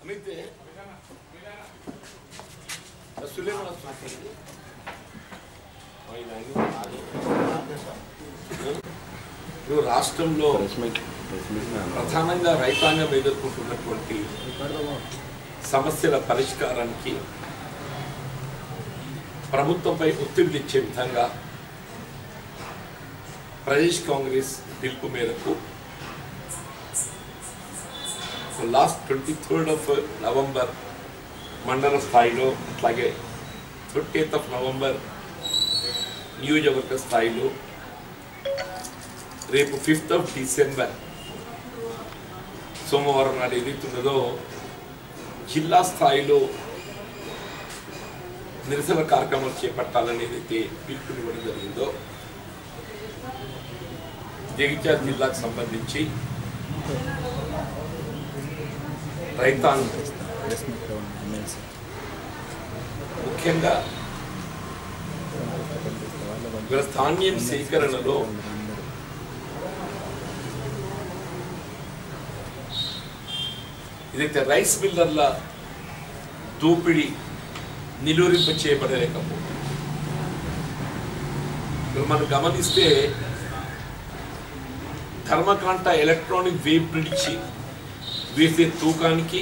అమితే సులేమన్ వస్తుంది ఇప్పుడు రాష్ట్రంలో ప్రధానంగా రైతాంగం ఎదుర్కొంటున్నటువంటి సమస్యల పరిష్కారానికి ప్రభుత్వంపై ఒత్తిడి తెచ్చే విధంగా ప్రదేశ్ కాంగ్రెస్ పిలుపు మేరకు last twenty third of November మండల స్థాయిలో అట్లాగే ట్వంటీత్ ఆఫ్ నవంబర్ నియోజకవర్గ స్థాయిలో రేపు ఫిఫ్త్ ఆఫ్ డిసెంబర్ సోమవారం నాడు ఏదైతున్నదో జిల్లా స్థాయిలో నిరసన కార్యక్రమాలు చేపట్టాలని ఏదైతే పిలుపునివ్వడం జరిగిందో జగిత్యాల జిల్లాకు సంబంధించి రైతాంగం ముఖ్యంగా వీళ్ళ ధాన్యం సేకరణలో ఇదైతే రైస్ మిల్లర్ల దోపిడీ నిలువరింప చేయబడలేకపోతుంది ఇక్కడ మనం గమనిస్తే ధర్మకాంట ఎలక్ట్రానిక్ వేవ్ బ్రిడ్జ్ వేసే తూకానికి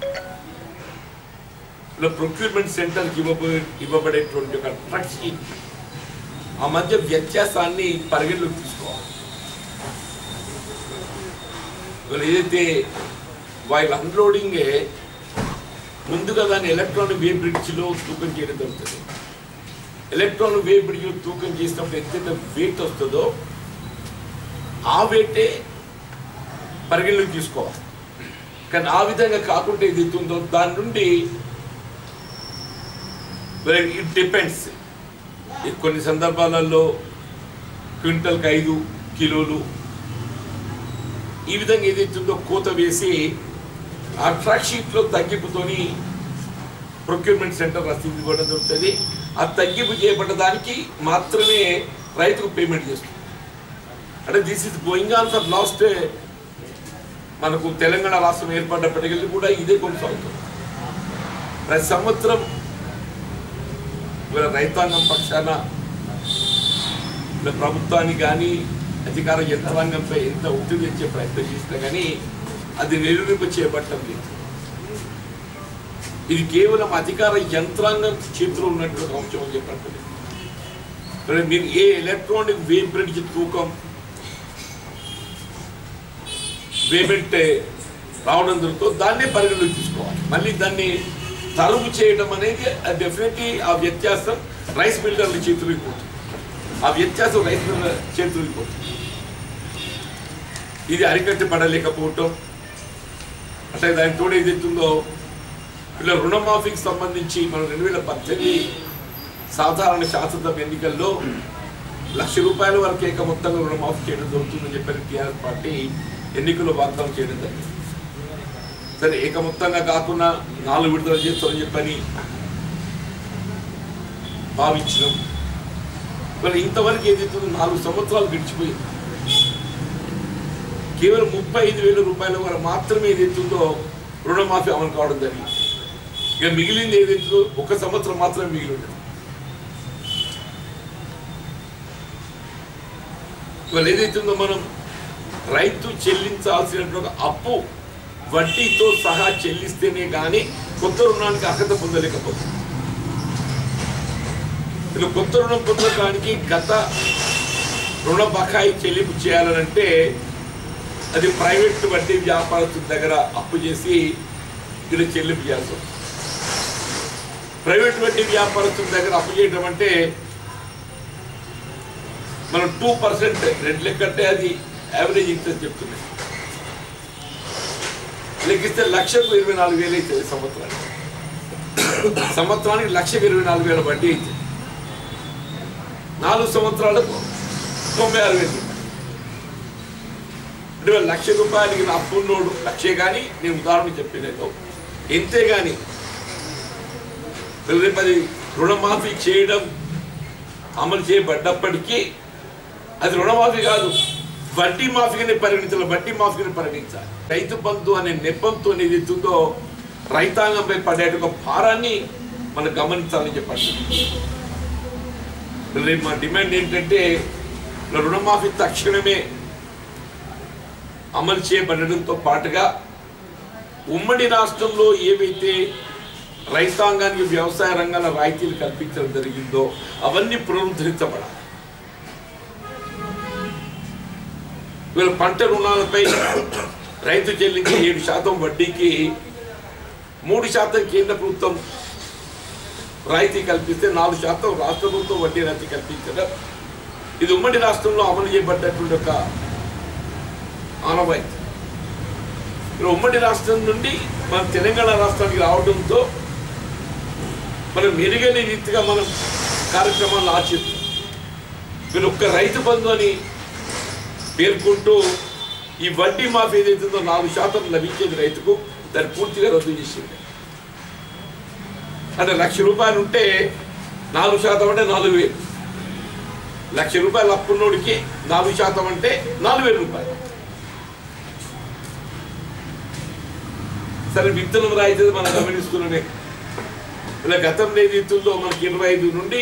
ఇలా ప్రొక్యూర్మెంట్ సెంటర్కి ఇవ్వబోయే ఇవ్వబడేటువంటి ఒక ట్రక్ షీట్ ఆ మధ్య వ్యత్యాసాన్ని పరిగణలోకి తీసుకోవాలి ఇవాళ ఏదైతే వాళ్ళ అన్లోడింగే ముందుగా దాన్ని ఎలక్ట్రానిక్ వేవ్ బ్రిడ్జ్లో తూకం చేయడం జరుగుతుంది ఎలక్ట్రానిక్ వేవ్ బ్రిడ్జ్లో తూకం చేసినప్పుడు ఎంతైతే వెయిట్ వస్తుందో ఆ వెయిటే పరిగణలోకి తీసుకోవాలి కానీ ఆ విధంగా కాకుండా ఏది ఉందో దాని నుండి ఇట్ డిపెండ్స్ కొన్ని సందర్భాలలో క్వింటల్కి ఐదు కిలోలు ఈ విధంగా ఏదైతుందో కోత వేసి ఆ ట్రాక్ షీట్లో తగ్గింపుతోని ప్రొక్యూర్మెంట్ సెంటర్ రసీదు ఇవ్వడం జరుగుతుంది ఆ తగ్గింపు చేయబడ్డ దానికి మాత్రమే రైతుకు పేమెంట్ చేస్తుంది అంటే this is going on for last మనకు తెలంగాణ రాష్ట్రం ఏర్పడ్డప్పటికెళ్ళి కూడా ఇదే కొనసాగుతుంది ప్రతి సంవత్సరం వీళ్ళ రైతాంగం పక్షాన వీళ్ళ ప్రభుత్వానికి కానీ అధికార యంత్రాంగంపై ఎంత ఒత్తిడి తెచ్చే ప్రయత్నం చేసినా కానీ అది నిరూపింప చేపట్టం లేదు ఇది కేవలం అధికార యంత్రాంగం చేతిలో ఉన్నటువంటి అంశం అని చెప్పట్లేదు మరి మీరు ఏ ఎలక్ట్రానిక్ వేవ్ బ్రిడ్జ్ తూకం పేమెంట్ రావడం జరుగుతుందో దాన్నే పరిగణలోకి తీసుకోవాలి మళ్ళీ దాన్ని తరుగు చేయడం అనేది డెఫినెట్లీ ఆ వ్యత్యాసం రైస్ మిల్లర్ల చేతులకు పోతుంది ఆ వ్యత్యాసం రైస్ మిల్లర్ చేతులకు పోతుంది ఇది అరికట్టి పడలేకపోవటం అంటే దాని తోడు ఏదైతుందో ఇలా రుణమాఫీకి సంబంధించి మనం రెండు వేల పద్దెనిమిది సాధారణ శాసనసభ ఎన్నికల్లో లక్ష రూపాయల వరకు ఏక మొత్తంగా రుణమాఫీ చేయడం జరుగుతుందని చెప్పని టీఆర్ఎస్ పార్టీ ఎన్నికల్లో వాగ్దానం చేయడం జరిగింది సరే ఏక మొత్తంగా కాకుండా నాలుగు విడుదల చేస్తామని చెప్పని భావించడం మరి ఇంతవరకు ఏదైతుందో నాలుగు సంవత్సరాలు గడిచిపోయింది కేవలం ముప్పై ఐదు వేల రూపాయల వరకు మాత్రమే ఏదైతుందో రుణమాఫీ అమలు కావడం జరిగింది ఇక మిగిలింది ఏదైతుందో ఒక సంవత్సరం మాత్రమే మిగిలి ఉండదు ఇవాళ ఏదైతుందో మనం రైతు చెల్లించాల్సినటువంటి అప్పు వడ్డీతో సహా చెల్లిస్తేనే కానీ కొత్త రుణానికి అర్హత పొందలేకపోతుంది ఇలా కొత్త రుణం పొందడానికి గత రుణ బకాయి చెల్లింపు చేయాలనంటే అది ప్రైవేట్ వడ్డీ వ్యాపారస్తుల దగ్గర అప్పు చేసి ఇలా చెల్లింపు చేయాల్సి వస్తుంది ప్రైవేట్ వడ్డీ వ్యాపారస్తుల దగ్గర అప్పు చేయడం అంటే మనం టూ పర్సెంట్ రెండు లెక్కంటే అది యావరేజ్ ఇంట్రెస్ట్ చెప్తుంది లెక్కిస్తే లక్షకు ఇరవై నాలుగు వేలు అవుతుంది సంవత్సరానికి సంవత్సరానికి లక్షకు ఇరవై నాలుగు వేల వడ్డీ అవుతుంది నాలుగు సంవత్సరాలకు తొంభై ఆరు వేలు రూపాయలు. అంటే వాళ్ళు లక్ష రూపాయలకి నా అప్పున్నోడు లక్షే కానీ నేను ఉదాహరణ చెప్పలేదు ఎంతే కానీ రేపు అది రుణమాఫీ చేయడం అమలు చేయబడ్డప్పటికీ అది రుణమాఫీ కాదు వడ్డీ మాఫీగానే పరిగణించాలి వడ్డీ మాఫీగానే పరిగణించాలి రైతు బంధు అనే నెపంతో ఏది ఎత్తుందో రైతాంగంపై పడే ఒక భారాన్ని మనం గమనించాలని చెప్పండి రేపు మా డిమాండ్ ఏంటంటే రుణమాఫీ తక్షణమే అమలు చేయబడడంతో పాటుగా ఉమ్మడి రాష్ట్రంలో ఏవైతే రైతాంగానికి వ్యవసాయ రంగాల రాయితీలు కల్పించడం జరిగిందో అవన్నీ పునరుద్ధరించబడాలి వీళ్ళ పంట రుణాలపై రైతు చెల్లించే ఏడు శాతం వడ్డీకి మూడు శాతం కేంద్ర ప్రభుత్వం రాయితీ కల్పిస్తే నాలుగు శాతం రాష్ట్ర ప్రభుత్వం వడ్డీ రాయితీ కల్పించడం ఇది ఉమ్మడి రాష్ట్రంలో అమలు చేయబడ్డటువంటి ఒక ఆనవాయితీ ఇక్కడ ఉమ్మడి రాష్ట్రం నుండి మన తెలంగాణ రాష్ట్రానికి రావడంతో మనం మెరుగైన రీతిగా మనం కార్యక్రమాలను ఆచరిస్తాం మీరు ఒక్క రైతు బంధు అని పేర్కొంటూ ఈ వడ్డీ మాఫీ ఏదైతుందో నాలుగు శాతం లభించేది రైతుకు దాన్ని పూర్తిగా రద్దు చేసింది అంటే లక్ష రూపాయలు ఉంటే నాలుగు శాతం అంటే నాలుగు వేలు లక్ష రూపాయలు అప్పున్నోడికి నాలుగు శాతం అంటే నాలుగు వేల రూపాయలు సరే విత్తనం రాయితీ మనం గమనిస్తున్నామే ఇలా గతంలో ఏది ఇస్తుందో మనకి ఇరవై ఐదు నుండి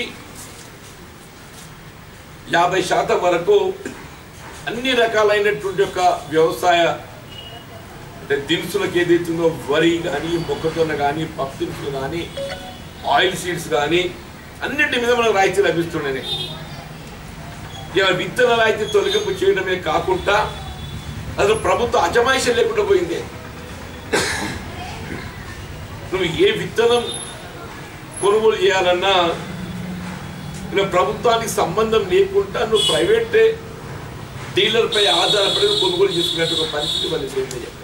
యాభై శాతం వరకు అన్ని రకాలైనటువంటి యొక్క వ్యవసాయ అంటే దినుసులకు ఏదైతుందో వరి కానీ మొక్కజొన్న కానీ పప్పు దినుసులు కానీ ఆయిల్ సీడ్స్ కానీ అన్నింటి మీద మనకు రాయితీ లభిస్తున్నాయి ఇలా విత్తన రాయితీ తొలగింపు చేయడమే కాకుండా అసలు ప్రభుత్వ అజమాయిషం లేకుండా పోయింది నువ్వు ఏ విత్తనం కొనుగోలు చేయాలన్నా ఇలా ప్రభుత్వానికి సంబంధం లేకుండా నువ్వు ప్రైవేట్ డీలర్పై ఆధారపడి నువ్వు కొనుగోలు చేసుకునే ఒక పరిస్థితి వాళ్ళు ఏంటో చెప్పారు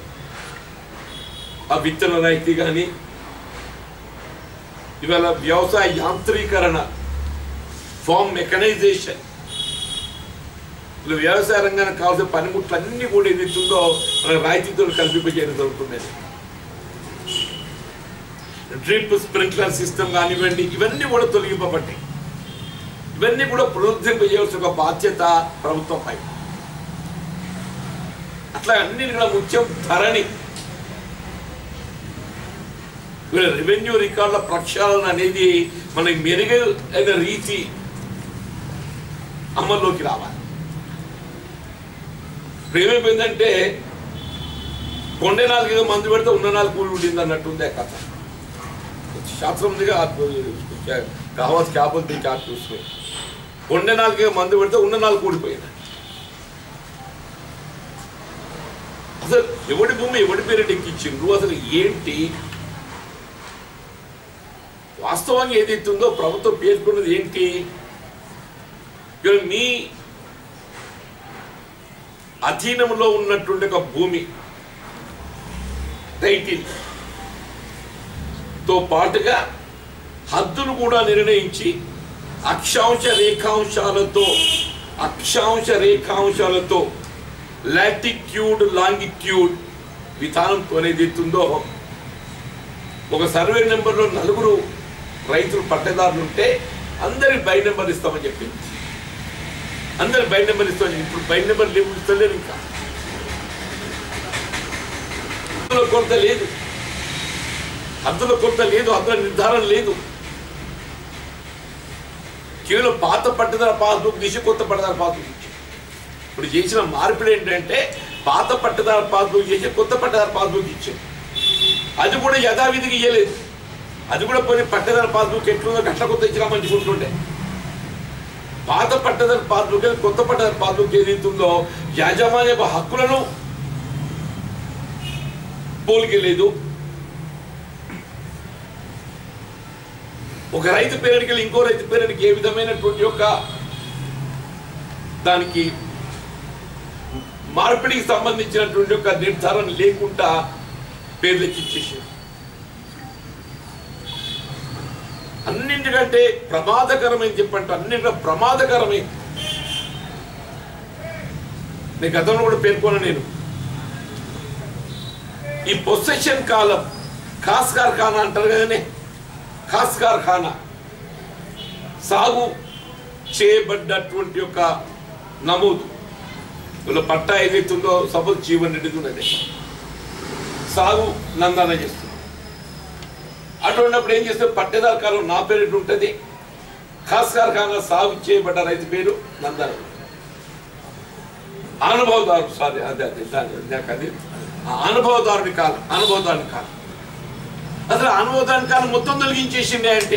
ఆ విత్తన రాయితీ కానీ ఇవాళ వ్యవసాయ యాంత్రీకరణ ఫామ్ మెకనైజేషన్ ఇలా వ్యవసాయ రంగానికి కావాల్సిన పనిముట్లు అన్ని కూడా ఏదైతుందో మన రాయితీతో కల్పింపజేయడం జరుగుతుంది డ్రిప్ స్ప్రింక్లర్ సిస్టమ్ కానివ్వండి ఇవన్నీ కూడా తొలగింపబడ్డాయి ఇవన్నీ కూడా పునరుద్ధరింపజేయాల్సిన ఒక బాధ్యత ప్రభుత్వంపై అట్లా అన్ని కూడా ముఖ్యం ధరణి వీళ్ళ రెవెన్యూ రికార్డుల ప్రక్షాళన అనేది మనకి మెరుగైన రీతి అమల్లోకి రావాలి ఇప్పుడు ఏమైపోయిందంటే కొండే నాలుగు ఏదో మందు పెడితే ఉన్న నాలుగు కూలి ఉండింది అన్నట్టుందే కథ శాస్త్రం ఉందిగా కావచ్చు క్యాబుల్ ది క్యాబ్ చూసుకుని కొండే నాలుగు మందు పెడితే ఉన్న నాలుగు కూడిపోయింది అసలు ఎవడి భూమి ఎవడి పేరు ఎక్కించిండ్రు అసలు ఏంటి వాస్తవంగా ఏదైతే ఉందో ప్రభుత్వం పేర్కొన్నది ఏంటి ఇవాళ మీ అధీనంలో ఉన్నటువంటి ఒక భూమి టైటిల్ తో పాటుగా హద్దును కూడా నిర్ణయించి అక్షాంశ రేఖాంశాలతో అక్షాంశ రేఖాంశాలతో లాటిట్యూడ్ లాంగిట్యూడ్ విధానంతో ఏదైతుందో ఒక సర్వే నెంబర్లో నలుగురు రైతులు పట్టేదారులు ఉంటే అందరికి బై నెంబర్ ఇస్తామని చెప్పింది అందరికి బై నెంబర్ ఇస్తామని ఇప్పుడు బై నెంబర్ లేవు ఇస్తలేరు ఇంకా హద్దుల కొరత లేదు హద్దుల కొరత లేదు హద్దుల నిర్ధారణ లేదు కేవలం పాత పట్టుదల పాస్బుక్ తీసి కొత్త పట్టుదల పాస్బుక్ ఇచ్చి ఇప్పుడు చేసిన మార్పిడి ఏంటంటే పాత పట్టుదల పాస్బుక్ చేసి కొత్త పట్టుదల పాస్బుక్ ఇచ్చాం అది కూడా యథావిధిగా ఇయ్యలేదు అది కూడా పోయి పట్టదారు పాస్బుక్ ఎట్లుందో గట్ల కొత్త ఇచ్చినా మంచిగా ఉంటుండే పాత పట్టదారు పాస్బుక్ కొత్త పట్టదారు పాస్బుక్ ఏదైతుందో యాజమాన్య హక్కులను పోలికెళ్ళలేదు ఒక రైతు పేరుడికి వెళ్ళి ఇంకో రైతు పేరుడికి ఏ విధమైనటువంటి యొక్క దానికి మార్పిడికి సంబంధించినటువంటి యొక్క నిర్ధారణ లేకుండా పేర్లకి ఇచ్చేసారు అన్నింటికంటే ప్రమాదకరమని చెప్పంటే అన్నింటిలో ప్రమాదకరమే నేను గతంలో కూడా పేర్కొన్నా నేను ఈ పొసెషన్ కాలం ఖాస్కార్ ఖానా అంటారు కదనే ఖాస్కార్ ఖానా సాగు చేయబడ్డటువంటి యొక్క నమోదు వీళ్ళ పట్టా ఏదైతుందో సపోజ్ జీవన్ రెడ్డిది ఉన్నది సాగు నందాన చేస్తుంది అటువంటిప్పుడు ఏం చేస్తే పట్టేదారు కాలం నా పేరు ఉంటుంది ఖాస్ కార్ఖానా సాగు చేయబడ్డ రైతు పేరు నందన అనుభవదారు సారీ అదే అదే దాని నాకు అది ఆ అనుభవదారుని కాలం అనుభవదారుని కాలం అసలు అనుభవదారుని కాలం మొత్తం తొలగించేసిండే అంటే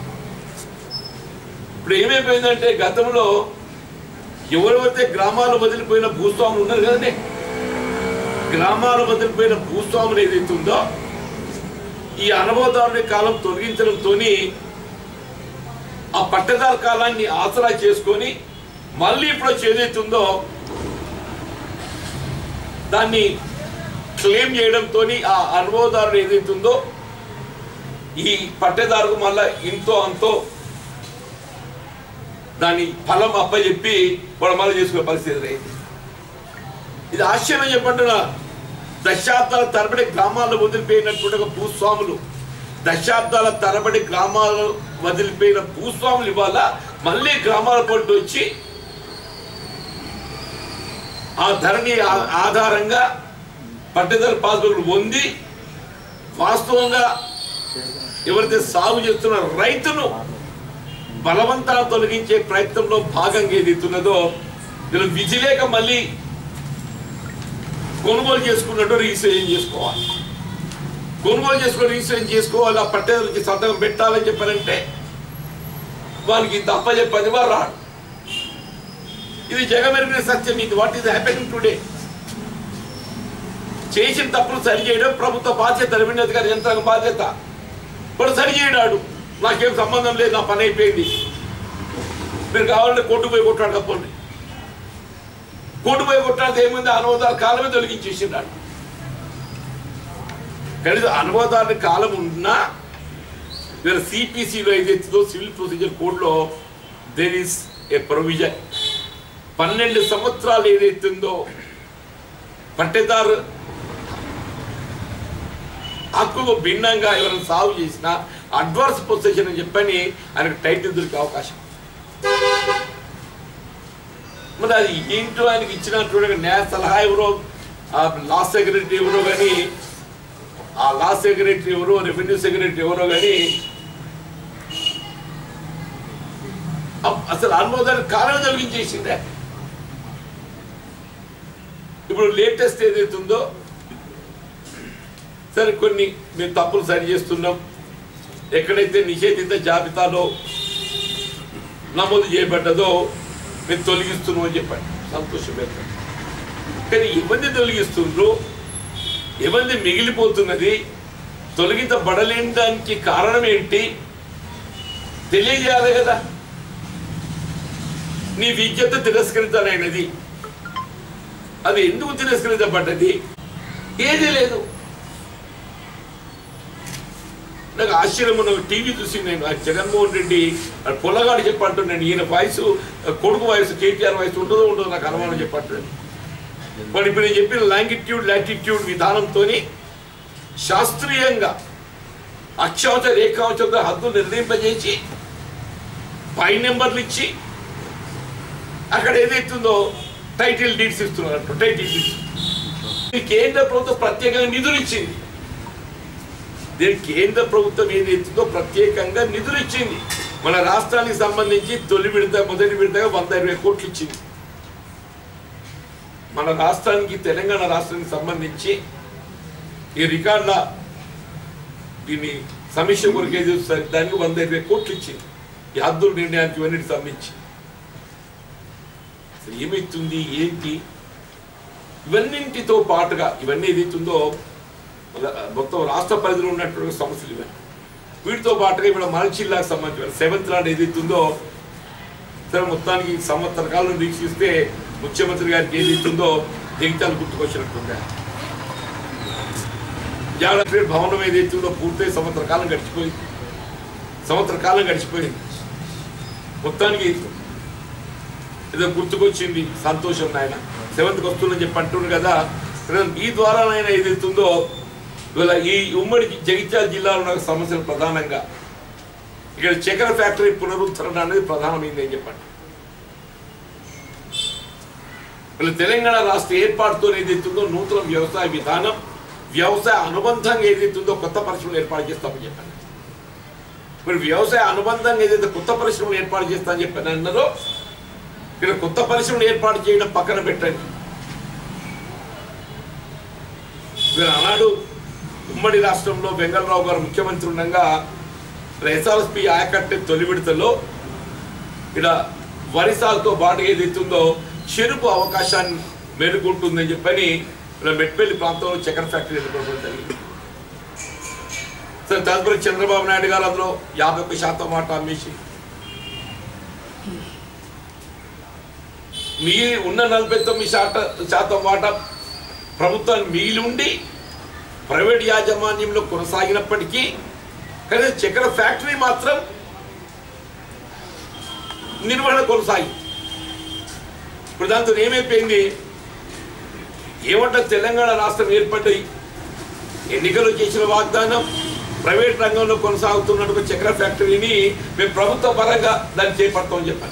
ఇప్పుడు ఏమైపోయిందంటే గతంలో ఎవరెవరైతే గ్రామాలు వదిలిపోయిన భూస్వాములు ఉన్నారు కదండి గ్రామాలు వదిలిపోయిన భూస్వాములు ఏదైతే ఉందో ఈ అనుభవదారుని కాలం తొలగించడంతో ఆ పట్టదారు కాలాన్ని ఆసరా చేసుకొని మళ్ళీ ఇప్పుడు వచ్చి ఏదైతే ఉందో దాన్ని క్లెయిమ్ చేయడంతో ఆ అనుభవదారుడు ఏదైతే ఉందో ఈ పట్టేదారుకు మళ్ళా ఇంతో అంతో దాని ఫలం అప్పచెప్పి వాడు మళ్ళీ చేసుకునే పరిస్థితి ఎదురైంది ఇది ఆశ్చర్యం చెప్పంటున్నా దశాబ్దాల తరబడి గ్రామాల్లో వదిలిపోయినటువంటి ఒక భూస్వాములు దశాబ్దాల తరబడి గ్రామాలు వదిలిపోయిన భూస్వాములు ఇవాళ మళ్ళీ గ్రామాల పట్టు వచ్చి ఆ ధరని ఆ- ఆధారంగా పట్టేదారు పాస్బుక్లు పొంది వాస్తవంగా ఎవరైతే సాగు చేస్తున్న రైతును బలవంతాలు తొలగించే ప్రయత్నంలో భాగంగా ఏదైతున్నదో వీళ్ళు విధిలేక మళ్ళీ కొనుగోలు చేసుకున్నట్టు రిజిస్ట్రేషన్ చేసుకోవాలి కొనుగోలు చేసుకొని రిజిస్ట్రేషన్ చేసుకోవాలి ఆ పట్టేదారికి సంతకం పెట్టాలని చెప్పారంటే వాళ్ళకి తప్ప చెప్పని వారు రాడు ఇది జగమెరిగిన సత్యం ఇది వాట్ ఈస్ హ్యాపెనింగ్ టుడే చేసిన తప్పులు సరి చేయడం ప్రభుత్వ బాధ్యత రెవెన్యూ అధికారి యంత్రాంగం బాధ్యత వాడు సరి చేయడాడు నాకేం సంబంధం లేదు నా పని అయిపోయింది మీరు కావాలంటే కోర్టు పోయి కొట్టాడు తప్పండి కోర్టు పోయి కొట్టాడితే ఏముంది అనువాదాల కాలమే తొలగించేసినాడు కనీసం అనువాదాల కాలం ఉన్నా వీళ్ళ సిపిసిలో ఏదైతుందో సివిల్ ప్రొసీజర్ కోడ్లో దేర్ ఈస్ ఏ ప్రొవిజన్ పన్నెండు సంవత్సరాలు ఏదైతుందో పట్టేదారు హక్కుకు భిన్నంగా ఎవరైనా సాగు చేసినా అడ్వాన్స్ పొజిషన్ అని చెప్పని ఆయనకు టైటిల్ దొరికే అవకాశం మరి అది ఏంటో ఆయనకి ఇచ్చినటువంటి న్యాయ సలహా ఎవరో ఆ లా సెక్రటరీ ఎవరో కానీ ఆ లా సెక్రటరీ ఎవరో రెవెన్యూ సెక్రటరీ ఎవరో కానీ అప్- అసలు అనుమోదాన్ని కాలం తొలగించేసిందే ఇప్పుడు లేటెస్ట్ ఏదైతే ఉందో సరే కొన్ని మేము తప్పులు సరి చేస్తున్నాం ఎక్కడైతే నిషేధిత జాబితాలో నమోదు చేయబడ్డదో మేము తొలగిస్తున్నాం అని చెప్పండి సంతోషం వ్యక్తం కానీ ఇబ్బంది తొలగిస్తుండ్రు ఇబ్బంది మిగిలిపోతున్నది తొలగించబడలేడానికి కారణం ఏంటి తెలియజేయాలి కదా నీ విద్యత తిరస్కరించాలైనది అది ఎందుకు తిరస్కరించబడ్డది ఏదీ లేదు నాకు ఆశ్చర్యం ఉన్న టీవీ చూసి నేను ఆ జగన్మోహన్ రెడ్డి ఆ పొలగాడు చెప్పంటున్నాను ఈయన వయసు ఆ కొడుకు వయసు కేటీఆర్ వయసు ఉండదో ఉండదో నాకు అనుమానం చెప్పంటున్నాను వాడు ఇప్పుడు నేను చెప్పిన లాంగిట్యూడ్ లాటిట్యూడ్ విధానంతో శాస్త్రీయంగా అక్షాంశ రేఖాంశంగా హద్దు నిర్ణయింపజేసి పై నెంబర్లు ఇచ్చి అక్కడ ఏదైతుందో టైటిల్ డీడ్స్ ఇస్తున్నారు టైటిల్ డీడ్స్ ఈ కేంద్ర ప్రభుత్వం ప్రత్యేకంగా నిధులు ఇచ్చింది దీనికి కేంద్ర ప్రభుత్వం ఏదైతుందో ప్రత్యేకంగా నిధులు ఇచ్చింది మన రాష్ట్రానికి సంబంధించి తొలి విడత మొదటి విడతగా వంద ఇరవై కోట్లు ఇచ్చింది మన రాష్ట్రానికి తెలంగాణ రాష్ట్రానికి సంబంధించి ఈ రికార్డుల దీన్ని సమీక్ష కొరకు ఏది వస్తుంది దానికి వంద ఇరవై కోట్లు ఇచ్చింది ఈ హద్దుల నిర్ణయానికి ఇవన్నీ సంబంధించి అసలు ఏమైతుంది ఏంటి ఇవన్నింటితో పాటుగా ఇవన్నీ ఏదైతుందో మన మొత్తం రాష్ట్ర పరిధిలో ఉన్నటువంటి సమస్యలు ఇవన్నీ వీటితో పాటుగా ఇప్పుడు మన జిల్లాకు సంబంధించిన సెవెంత్ లాంటి ఏదైతుందో సరే మొత్తానికి సంవత్సర కాలం వీక్షిస్తే ముఖ్యమంత్రి గారికి ఏదైతుందో జగిత్యాలు గుర్తుకొచ్చినట్టుందా జాగ్రత్త భవనం ఏదైతుందో పూర్తయి సంవత్సర కాలం గడిచిపోయింది సంవత్సర కాలం గడిచిపోయింది మొత్తానికి ఏదో గుర్తుకొచ్చింది సంతోషం నాయన సెవెంత్కి వస్తుందని చెప్పి అంటున్నారు కదా కానీ ఈ ద్వారా నాయన ఏదైతుందో ఇవాళ ఈ ఉమ్మడి జగిత్యాల జిల్లాలో ఉన్న సమస్యలు ప్రధానంగా ఇక్కడ చక్కెర ఫ్యాక్టరీ పునరుద్ధరణ అనేది ప్రధానమైంది అని చెప్పండి వీళ్ళ తెలంగాణ రాష్ట్ర ఏర్పాటుతో ఏదైతుందో నూతన వ్యవసాయ విధానం వ్యవసాయ అనుబంధంగా ఏదైతుందో కొత్త పరిశ్రమలు ఏర్పాటు చేస్తామని చెప్పండి మరి వ్యవసాయ అనుబంధంగా ఏదైతే కొత్త పరిశ్రమలు ఏర్పాటు చేస్తా అని చెప్పి అన్నారో ఇక్కడ కొత్త పరిశ్రమలు ఏర్పాటు చేయడం పక్కన పెట్టండి మీరు ఆనాడు ఉమ్మడి రాష్ట్రంలో వెంగళరావు గారు ముఖ్యమంత్రి ఉండగా ఎస్ఆర్ఎస్పి ఆయకట్టే తొలి విడతలో ఇక్కడ వరి సాగుతో పాటు ఏదైతుందో చెరుకు అవకాశాన్ని మెరుగుంటుందని చెప్పని ఇక్కడ మెట్పల్లి ప్రాంతంలో చక్కెర ఫ్యాక్టరీ ఎదుర్కోవడం జరిగింది సరే తదుపరి చంద్రబాబు నాయుడు గారు అందులో యాభై ఒక్క శాతం మాట అమ్మేసి మిగిలి ఉన్న నలభై తొమ్మిది శాతం శాతం వాటా ప్రభుత్వాన్ని మిగిలి ఉండి ప్రైవేట్ యాజమాన్యంలో కొనసాగినప్పటికీ కానీ చక్కెర ఫ్యాక్టరీ మాత్రం నిర్వహణ కొనసాగి ఇప్పుడు దాంతో ఏమైపోయింది ఏమంటే తెలంగాణ రాష్ట్రం ఏర్పడ్డది ఎన్నికలు చేసిన వాగ్దానం ప్రైవేట్ రంగంలో కొనసాగుతున్నట్టు చక్కెర ఫ్యాక్టరీని మేము ప్రభుత్వ పరంగా దాన్ని చేపడతామని చెప్పాను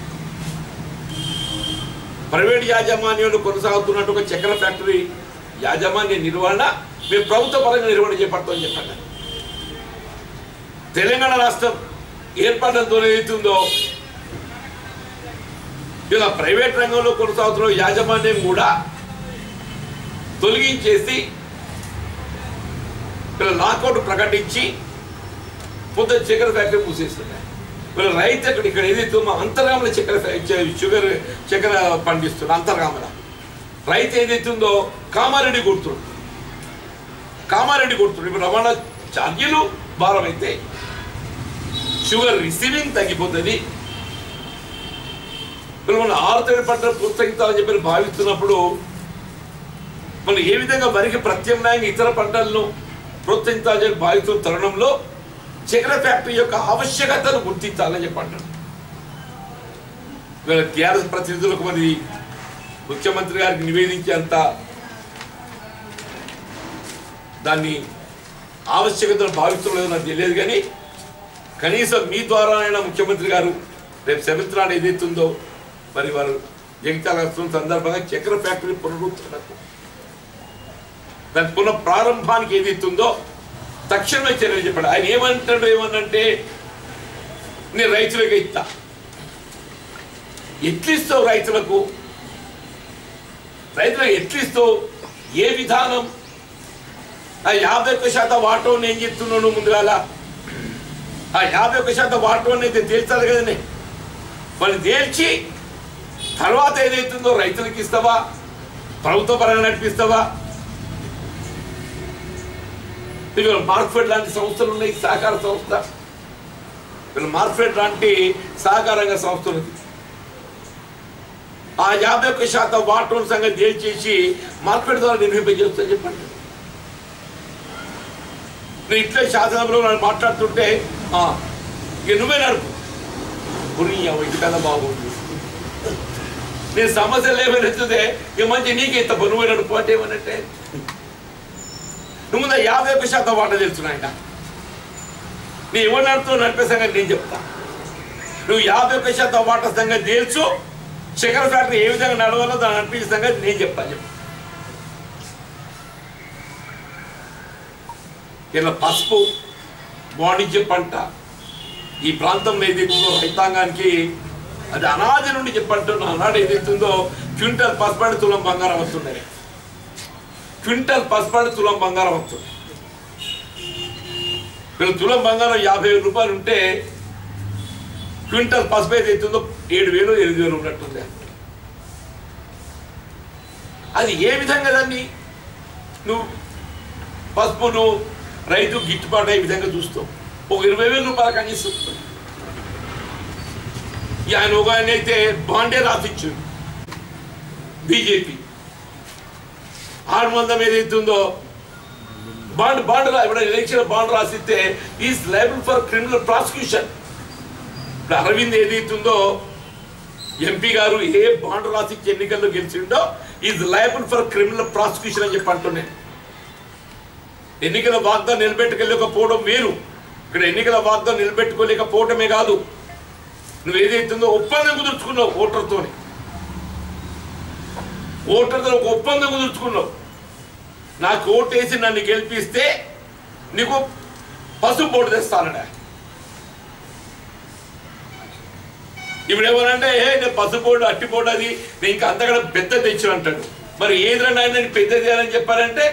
ప్రైవేట్ యాజమాన్యంలో కొనసాగుతున్నట్టు ఒక చక్కెర ఫ్యాక్టరీ యాజమాన్య నిర్వహణ మేము ప్రభుత్వ పరంగా నిర్వహణ చేపడతామని చెప్పాను తెలంగాణ రాష్ట్రం ఏర్పడడంతో ఏదైతుందో ఇలా ప్రైవేట్ రంగంలో కొనసాగుతున్న యాజమాన్యం కూడా తొలగించేసి ఇలా లాకౌట్ ప్రకటించి పొద్దున చక్కెర ఫ్యాక్టరీ మూసేస్తున్నాయి వీళ్ళ రైతు అక్కడ ఇక్కడ ఏదైతే మా అంతర్గామల చక్కెర ఫ్యా- చ- షుగర్ చక్కెర పండిస్తున్నారు అంతర్గామల రైతు ఏదైతుందో కామారెడ్డి కొడుతున్నాడు కామారెడ్డి కొడుతున్నాడు ఇప్పుడు రవాణా ఛార్జీలు భారం అయితే షుగర్ రిసీవింగ్ తగ్గిపోతుంది ఇప్పుడు మనం ఆరుతడి పంటలు ప్రోత్సహించాలని చెప్పి భావిస్తున్నప్పుడు మనం ఏ విధంగా వరికి ప్రత్యామ్నాయంగా ఇతర పంటలను ప్రోత్సహించాలని చెప్పి భావిస్తున్న తరుణంలో చక్కెర ఫ్యాక్టరీ యొక్క ఆవశ్యకతను గుర్తించాలని చెప్పి అంటారు ఇవాళ టీఆర్ఎస్ ప్రతినిధులకు మరి ముఖ్యమంత్రి గారికి నివేదించేంత దాన్ని ఆవశ్యకతను భావిస్తున్నదో నాకు తెలియదు కానీ కనీసం మీ ద్వారా అయినా ముఖ్యమంత్రి గారు రేపు సెవెంత్ నాడు ఏదైతుందో మరి వారు జగిత్యాల వస్తున్న సందర్భంగా చక్కెర ఫ్యాక్టరీ పునరుద్ధరణకు దాని పునః ప్రారంభానికి ఏదైతుందో తక్షణమే చర్యలు చెప్పాడు ఆయన ఏమంటాడు ఏమనంటే నేను రైతులకు ఇస్తా ఎట్లిస్తావు రైతులకు రైతులకు ఎట్లిస్తావు ఏ విధానం ఆ యాభై ఒక్క శాతం వాటో నేను చెప్తున్నాను ముందుగాల ఆ యాభై ఒక్క శాతం వాటో అయితే తేల్చాలి కదండి వాళ్ళు తేల్చి తర్వాత ఏదైతుందో రైతులకు ఇస్తావా ప్రభుత్వ పరంగా నడిపిస్తావా ఇవాళ మార్క్ఫెడ్ లాంటి సంస్థలు ఉన్నాయి సహకార సంస్థ వీళ్ళ మార్క్ఫెడ్ లాంటి సహకార రంగ సంస్థ ఉంది ఆ యాభై ఒక్క శాతం వాటోన్ సంగతి తేల్చేసి మార్కెట్ ద్వారా నిర్వహింపజేస్తా చెప్పండి నేను ఇట్లే శాసనసభలో నన్ను మాట్లాడుతుంటే "ఆ, ఇక నువ్వే నడుపు గురి ఇది కదా బాగుంది నేను సమస్యలు ఏమైనా వస్తుంది ఇక మంచి నీకే ఇంత నువ్వే నడుపు అంటే ఏమనంటే నువ్వు ముందు యాభై ఒక్క శాతం వాట తెలుసున్నాయట నీ ఎవరు నడుపుతూ నడిపే సంగతి నేను చెప్తా నువ్వు యాభై ఒక్క శాతం వాట సంగతి తెలుసు చక్కెర ఫ్యాక్టరీ ఏ విధంగా నడవాలో దాన్ని నడిపించే సంగతి నేను చెప్తాను చెప్పు ఇలా పసుపు వాణిజ్య పంట ఈ ప్రాంతంలో ఏదైతుందో రైతాంగానికి అది అనాది నుండి చెప్పంటున్నా ఆనాడు ఏదైతుందో క్వింటల్ పసుపడి తులం బంగారం వస్తున్నాయి క్వింటల్ పసుపడి తులం బంగారం వస్తుంది వీళ్ళు తులం బంగారం యాభై వేల రూపాయలు ఉంటే క్వింటల్ పసుపు ఏదైతుందో ఏడు వేలు ఎనిమిది వేలు ఉన్నట్టుంది అది ఏ విధంగా దాన్ని నువ్వు పసుపును రైతు గిట్టుబాటు అయ్యే విధంగా చూస్తావు ఒక ఇరవై వేల రూపాయల కనీసం ఈ ఆయన ఒక ఆయన అయితే బాండే రాసిచ్చాడు బీజేపీ ఆరు మందం ఏదైతుందో బాండ్ బాండ్ రా ఇప్పుడు ఎలక్షన్ బాండ్ రాసిస్తే is liable for criminal prosecution ఇప్పుడు అరవింద్ ఏదైతుందో ఎంపీ గారు ఏ బాండ్ రాసిచ్చి ఎన్నికల్లో గెలిచిండో is liable for criminal prosecution అని చెప్పి అంటున్నాను ఎన్నికల వాగ్దానం నిలబెట్టుకోలేకపోవడం వేరు ఇక్కడ ఎన్నికల వాగ్దానం నిలబెట్టుకోలేకపోవటమే కాదు నువ్వు ఏదైతుందో ఒప్పందం కుదుర్చుకున్నావు ఓటర్తో ఓటర్తో ఒక ఒప్పందం కుదుర్చుకున్నావు నాకు ఓటేసి నన్ను గెలిపిస్తే నీకు పసుపు బోర్డు తెస్తానడా ఇప్పుడు ఏమనంటే ఏ నేను పసుపోడు అట్టిపోడు అది నేను ఇంకా అంతకన్నా పెద్ద తెచ్చు అంటాడు మరి ఏదిరా నాయన నేను పెద్దది అని చెప్పారంటే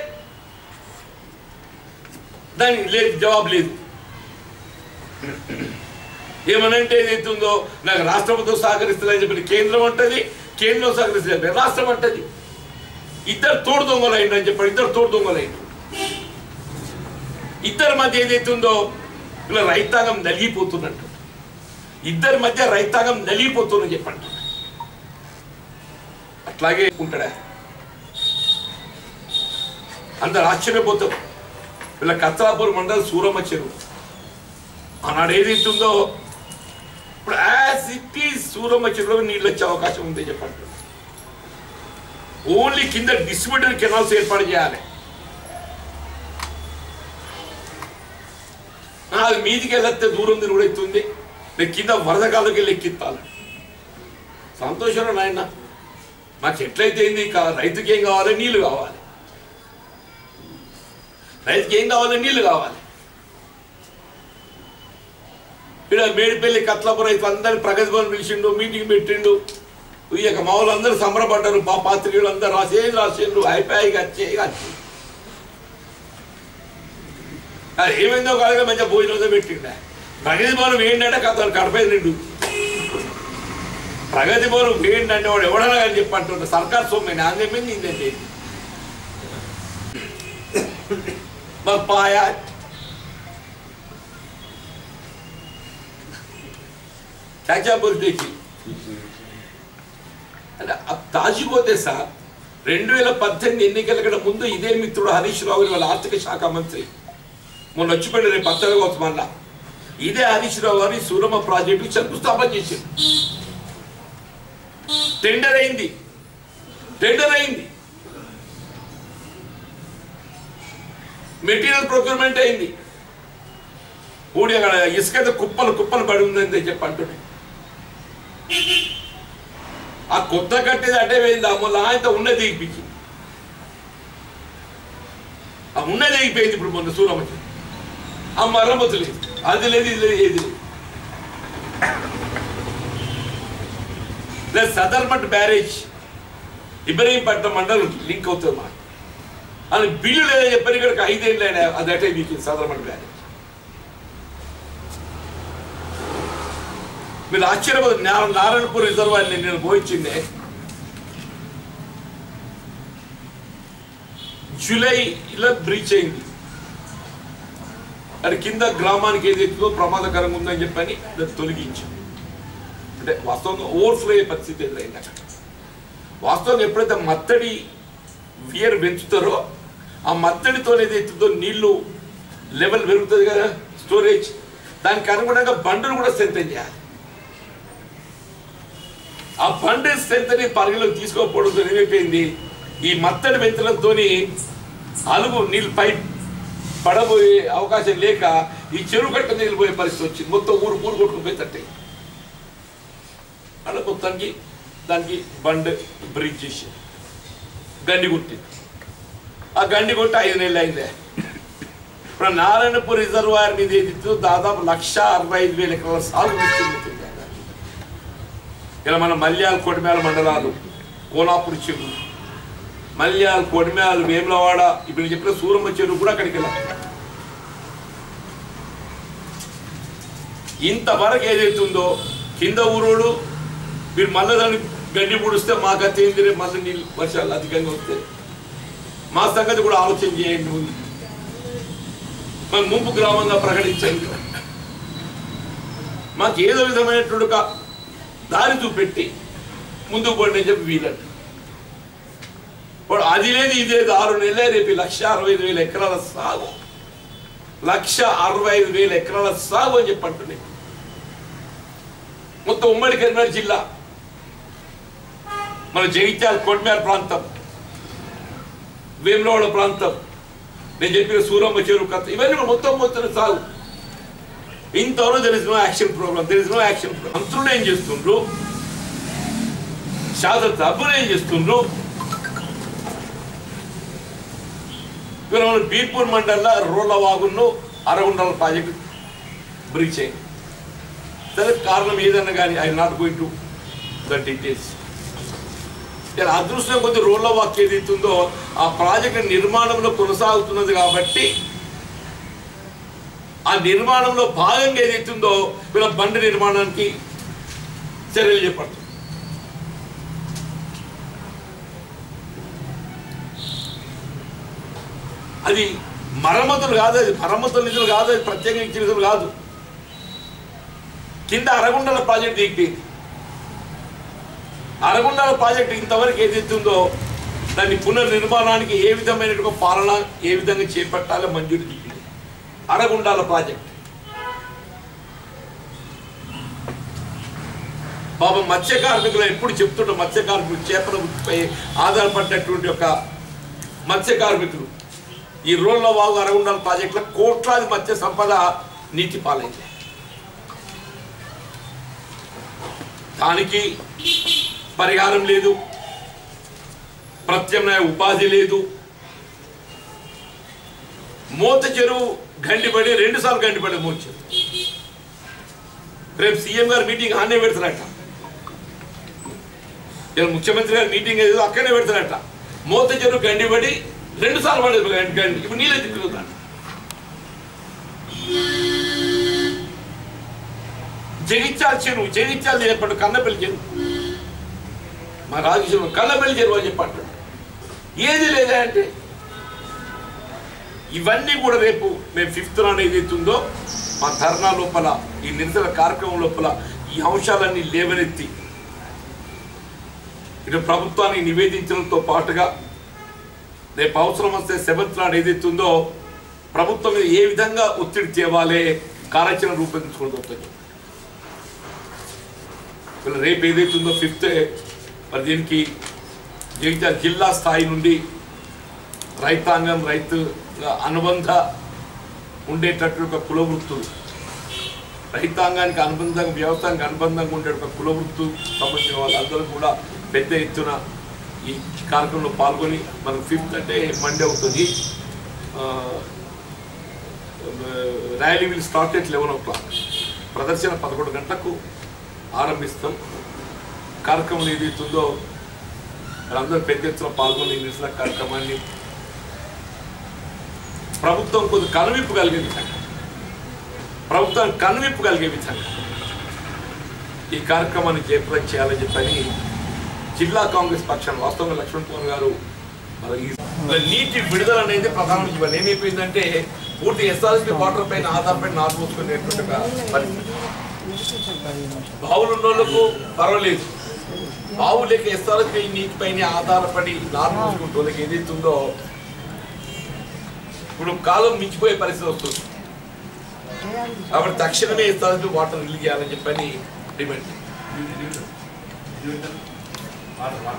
దానికి లేదు జవాబు లేదు ఏమనంటే ఏదైతుందో నాకు రాష్ట్ర ప్రభుత్వం సహకరిస్తుందని చెప్పి కేంద్రం అంటది కేంద్రం సహకరిస్తుంది రాష్ట్రం అంటది ఇద్దరు తోడు దొంగలు అయిందని చెప్పాడు ఇద్దరు తోడు దొంగలు అయింది ఇద్దరి మధ్య ఏదైతుందో ఇలా రైతాంగం నలిగిపోతున్నట్టు ఇద్దరి మధ్య రైతాంగం నలిగిపోతుందని చెప్పండి అట్లాగే ఉంటాడా అందరు ఆశ్చర్యపోతాం వీళ్ళ కత్రాపూర్ మండలం సూరమ్మ చెరువు ఆనాడు ఏదైతుందో ఇప్పుడు యాజ్ ఇట్ ఈస్ సూరమ్మ చెరువులో నీళ్ళు వచ్చే అవకాశం ఉంది చెప్పండి ఓన్లీ కింద డిస్ట్రిబ్యూటర్ కెనాల్స్ ఏర్పాటు చేయాలి ఆ, అది మీదికి వెళ్ళితే దూరం తిరుగుడు అవుతుంది నేను కింద వరద కాళ్ళకి వెళ్ళి ఎక్కిస్తాను సంతోషం నాయన మాకు ఎట్లయితే ఏంది కా- రైతుకి ఏం కావాలి నీళ్లు కావాలి రైతుకి ఏం కావాలి నీళ్లు కావాలి ఇక్కడ మేడిపల్లి కత్లాపురం రైతు అందరి ప్రగతి భవన్ పిలిచిండు మీటింగ్ పెట్టిండు ఇక మా వాళ్ళు అందరూ సంబరపడ్డారు మా పాత్రికులు అందరూ రాసేది రాసిండ్రు అయిపోయి వచ్చే వచ్చి అది ఏమైందో కాదుగా మంచిగా భోజనం పెట్టిండే ప్రగతి భవనం ఏంటంటే కథ కడపై నిండు ప్రగతి భవనం ఏంటంటే వాడు ఎవడన్నా కానీ చెప్పంటుండే సర్కార్ సొమ్మే నా చెప్పింది ఇందండి పప్పాయ చాచాపూర్ తెచ్చి అంటే ఆ తాజిపోతే సార్ రెండు వేల పద్దెనిమిది ఎన్నికల కన్నా ముందు ఇదే మిత్రుడు హరీష్ రావు గారు వాళ్ళ ఆర్థిక శాఖ మంత్రి మొన్న వచ్చిపోయిన రేపు పత్తగా కోసం మళ్ళా ఇదే హరీష్ రావు గారు ఈ సూరమ్మ ప్రాజెక్టు శంకుస్థాపన చేసింది టెండర్ అయింది టెండర్ అయింది మెటీరియల్ ప్రొక్యూర్మెంట్ అయింది ఊడి అక్కడ ఇసుక కుప్పలు కుప్పలు పడి ఉందని చెప్పి అంటుండే ఆ కొత్త కట్టేది అటే పోయింది ఆ మొన్న ఆయనతో ఉన్నది దిగిపించి ఆ ఉన్నది దిగిపోయింది ఇప్పుడు మొన్న సూరమ్మకి ఆ మరమ్మతు లేదు అది లేదు ఇది లేదు ఏది లేదు లేదు సదర్మట్ బ్యారేజ్ ఇబ్రహీంపట్నం మండలం లింక్ అవుతుంది మాకు అని బిల్లు లేదని చెప్పని ఇక్కడికి ఐదేళ్ళు అయినా అది అటే మీకు సదర్మట్ బ్యారేజ్ మీరు ఆశ్చర్యపోదు నా- నారాయణపూర్ రిజర్వాయర్ నేను పోయించిందే జూలైలో బ్రీచ్ అయింది అది కింద గ్రామానికి ఏదైతుందో ప్రమాదకరంగా ఉందని చెప్పని దాన్ని తొలగించాం అంటే వాస్తవంగా ఓవర్ఫ్లో అయ్యే పరిస్థితి ఎదురైంది అక్కడ వాస్తవంగా ఎప్పుడైతే మత్తడి వియర్ పెంచుతారో ఆ మత్తడితో ఏదైతుందో నీళ్లు లెవెల్ పెరుగుతుంది కదా స్టోరేజ్ దానికి అనుగుణంగా బండును కూడా స్ట్రెంథెన్ చేయాలి ఆ బండి స్ట్రెంత్ని పరిగణలోకి తీసుకోకపోవడంతో ఏమైపోయింది ఈ మత్తడి పెంచడంతో అలుగు నీళ్ళు పై పడబోయే అవకాశం లేక ఈ చెరువు కట్ట నీళ్ళు పోయే పరిస్థితి వచ్చింది మొత్తం ఊరు ఊరు కొట్టుకుపోయి తట్టాయి అలా మొత్తానికి దానికి బండ్ బ్రిడ్జ్ చేసి గండి కొట్టింది ఆ గండి కొట్టి ఐదు నెలలు అయిందే ఇప్పుడు నారాయణపూర్ రిజర్వాయర్ మీద ఏది దాదాపు లక్ష అరవై ఐదు వేల ఎకరాల సాగు విస్తీర్ణం ఇలా మన మల్యాల కొడిమేల మండలాలు కోలాపూర్ చెరువు మల్యాల కొడిమేల వేములవాడ ఇప్పుడు నేను చెప్పిన సూరమ్మ చెరువు కూడా అక్కడికి వెళ్ళాం ఇంతవరకు ఏదైతుందో కింద ఊరోడు మీరు మళ్ళీ దాన్ని గడ్డి పుడిస్తే మా గత ఏంది రేపు మళ్ళీ నీళ్ళు వర్షాలు అధికంగా వస్తాయి మా సంగతి కూడా ఆలోచన చేయండి ఉంది మన ముంపు గ్రామంగా ప్రకటించండి మాకు ఏదో విధమైనటువంటి ఒక దారి చూపెట్టి ముందుకు పోండి అని చెప్పి వీలంట వాడు అది లేదు ఇది లేదు ఆరు నెలలే రేపు ఈ లక్ష అరవై ఐదు వేల ఎకరాల సాగు లక్ష అరవై ఐదు వేల ఎకరాల సాగు అని చెప్పి అంటున్నాయి మొత్తం ఉమ్మడి కరీంనగర్ జిల్లా మన జగిత్యాల కొట్మేర ప్రాంతం వేములవాడ ప్రాంతం నేను చెప్పిన సూరమ్మ చెరువు కథ ఇవన్నీ కూడా మొత్తం మొత్తం సాగు ఇంతవరకు there is no action programme there is no action మంత్రులు ఏం చేస్తుండ్రు శాసన సభ్యులు ఏం చేస్తుండ్రు ఇక్కడ మన బీర్పూర్ మండలంలో రోడ్ల వాగును అరగుండల ప్రాజెక్టు బ్రిడ్జ్ అయింది సరే కారణం ఏదన్నా కానీ I not going to the details ఇలా అదృష్టం కొద్ది రోడ్ల వాక్ ఏదైతుందో ఆ ప్రాజెక్ట్ నిర్మాణంలో కొనసాగుతున్నది కాబట్టి ఆ నిర్మాణంలో భాగంగా ఏదైతుందో వీళ్ళ బండి నిర్మాణానికి చర్యలు చేపడుతుంది అది మరమ్మతులు కాదు అది మరమ్మతుల నిధులు కాదు అది ప్రత్యేకంగా ఇచ్చిన నిధులు కాదు కింద అరగుండల ప్రాజెక్ట్ దిగిపోయింది అరగుండాల ప్రాజెక్ట్ ఇంతవరకు ఏదైతే ఉందో దాన్ని పునర్నిర్మాణానికి ఏ విధమైన పాలన ఏ విధంగా చేపట్టాలో మంజూరు దిగింది అరగుండాల ప్రాజెక్ట్ బాబా మత్స్య కార్మికులు ఎప్పుడు చెప్తుంటాం మత్స్య కార్మికులు చేపల వృత్తిపై ఆధారపడినటువంటి ఒక మత్స్య కార్మికులు ఈ రోడ్ల వాగు అరగుండాల ప్రాజెక్టులో కోట్లాది మత్స్య సంపద నీటి పాలైంది దానికి పరిహారం లేదు ప్రత్యామ్నాయ ఉపాధి లేదు మూత చెరువు గండిపడి రెండు సార్లు గండిపడి మూత చెరువు రేపు సీఎం గారు మీటింగ్ ఆనే పెడతారట ఇలా ముఖ్యమంత్రి గారు మీటింగ్ ఏదో అక్కడనే పెడతారట మూత చెరువు గండిపడి రెండు సార్లు పడేది గండి గండి ఇప్పుడు నీళ్ళే తిరుగుతాడు జగిత్యాల చెరువు జగిత్యాల చెప్పాడు కన్నపల్లి చెరువు మా రాజకీయ కన్నపల్లి చెరువు అని చెప్పాడు ఏది లేదా అంటే ఇవన్నీ కూడా రేపు మేము ఫిఫ్త్ నాడు ఏదైతుందో మా ధర్నా లోపల ఈ నిరసన కార్యక్రమం లోపల ఈ అంశాలన్నీ లేవనెత్తి ఇటు ప్రభుత్వానికి నివేదించడంతో పాటుగా రేపు అవసరం వస్తే సెవెంత్ నాడు ఏదైతుందో ప్రభుత్వం మీద ఏ విధంగా ఒత్తిడి తేవాలి కార్యాచరణ రూపొందించుకోవడం అవుతుంది వీళ్ళు రేపు ఏదైతుందో ఫిఫ్త్ మరి దీనికి జగిత్యాల జిల్లా స్థాయి నుండి రైతాంగం రైతు అనుబంధ ఉండేటట్టు ఒక కుల వృత్తులు రైతాంగానికి అనుబంధంగా వ్యవసాయానికి అనుబంధంగా ఉండే ఒక కుల వృత్తు సంబంధించిన వాళ్ళందరూ కూడా పెద్ద ఎత్తున ఈ కార్యక్రమంలో పాల్గొని మనకు ఫిఫ్త్ అంటే మండే అవుతుంది rally will start at eleven o'clock ప్రదర్శన పదకొండు గంటలకు ఆరంభిస్తాం కార్యక్రమం ఏదైతుందో వాళ్ళందరూ పెద్ద ఎత్తున పాల్గొని ఈ నిరసన కార్యక్రమాన్ని ప్రభుత్వం కొద్ది కనువిప్పు కలిగే విధంగా ప్రభుత్వానికి కనువిప్పు కలిగే విధంగా ఈ కార్యక్రమాన్ని జయప్రదం చేయాలని చెప్పని జిల్లా కాంగ్రెస్ పక్షాన వాస్తవంగా లక్ష్మణ్ కుమార్ గారు మరి ఈ నీటి విడుదల అనేది ప్రధానమంత్రి ఇవాళ ఏమైపోయిందంటే పూర్తి ఎస్ఆర్ఎస్పీ వాటర్ పైన ఆధారపడి నాటు పోసుకునేటువంటి ఒక పరిస్థితి బావులు ఉన్న వాళ్ళకు పర్వాలేదు బావు లేక ఎస్ఆర్ఎస్పీ నీటి పైన ఆధారపడి నాటు పోసుకుంటే వాళ్ళకి ఏదైతే ఉందో ఇప్పుడు కాలం మించిపోయే పరిస్థితి వస్తుంది కాబట్టి తక్షణమే ఎస్ఆర్ఎస్పీ వాటర్ రిలీజ్ చేయాలని చెప్పని డిమాండ్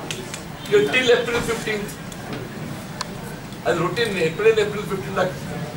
టిల్ ఏప్రిల్ ఫిఫ్టీన్త్ అది రొటీన్ ఏప్రిల్ ఏప్రిల్ ఫిఫ్టీన్ దాకా